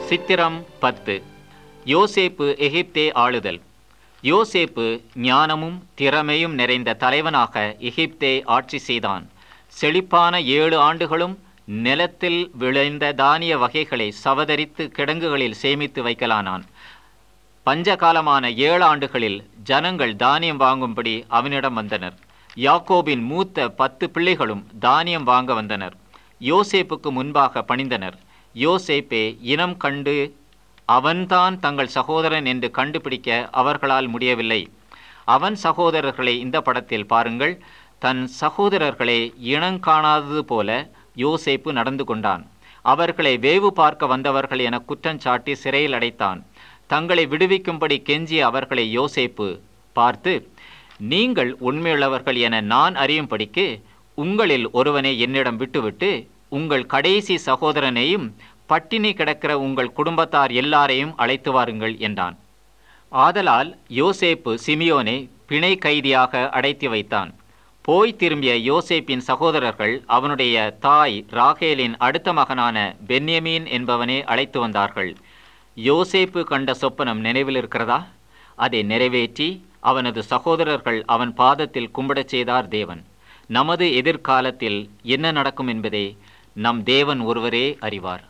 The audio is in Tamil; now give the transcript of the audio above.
சித்திரம் பத்து யோசேப்பு எகிப்தே ஆளுதல் யோசேப்பு ஞானமும் திறமையும் நிறைந்த தலைவனாக எகிப்தே ஆட்சி செய்தான் செழிப்பான ஏழு ஆண்டுகளும் நிலத்தில் விளைந்த தானிய வகைகளை சவதரித்து கிடங்குகளில் சேமித்து வைக்கலானான் பஞ்சகாலமான ஏழு ஆண்டுகளில் ஜனங்கள் தானியம் வாங்கும்படி அவனிடம் வந்தனர் யாக்கோபின் மூத்த பத்து பிள்ளைகளும் தானியம் வாங்க வந்தனர் யோசேப்புக்கு முன்பாக பணிந்தனர் யோசேப்பே இனம் கண்டு அவன்தான் தங்கள் சகோதரன் என்று கண்டுபிடிக்க அவர்களால் முடியவில்லை அவன் சகோதரர்களை இந்த படத்தில் பாருங்கள் தன் சகோதரர்களை இனங்காணாதது போல யோசேப்பு நடந்து கொண்டான் அவர்களை வேவு பார்க்க வந்தவர்கள் என குற்றஞ்சாட்டி சிறையில் அடைத்தான் தங்களை விடுவிக்கும்படி கெஞ்சிய அவர்களை யோசேப்பு பார்த்து நீங்கள் உண்மையுள்ளவர்கள் என நான் அறியும்படிக்கு உங்களில் ஒருவனை என்னிடம் விட்டுவிட்டு உங்கள் கடைசி சகோதரனையும் பட்டினி கிடக்கிற உங்கள் குடும்பத்தார் எல்லாரையும் அழைத்து வாருங்கள் என்றான் ஆதலால் யோசேப்பு சிமியோனை பிணை கைதியாக அடைத்து வைத்தான் போய் திரும்பிய யோசேப்பின் சகோதரர்கள் அவனுடைய தாய் ராகேலின் அடுத்த மகனான பென்யமீன் என்பவனை அழைத்து வந்தார்கள் யோசேப்பு கண்ட சொப்பனம் நினைவில் இருக்கிறதா அதை நிறைவேற்றி அவனது சகோதரர்கள் அவன் பாதத்தில் கும்பிடச் செய்தார் தேவன் நமது எதிர்காலத்தில் என்ன நடக்கும் என்பதை நம் தேவன் ஒருவரே அறிவார்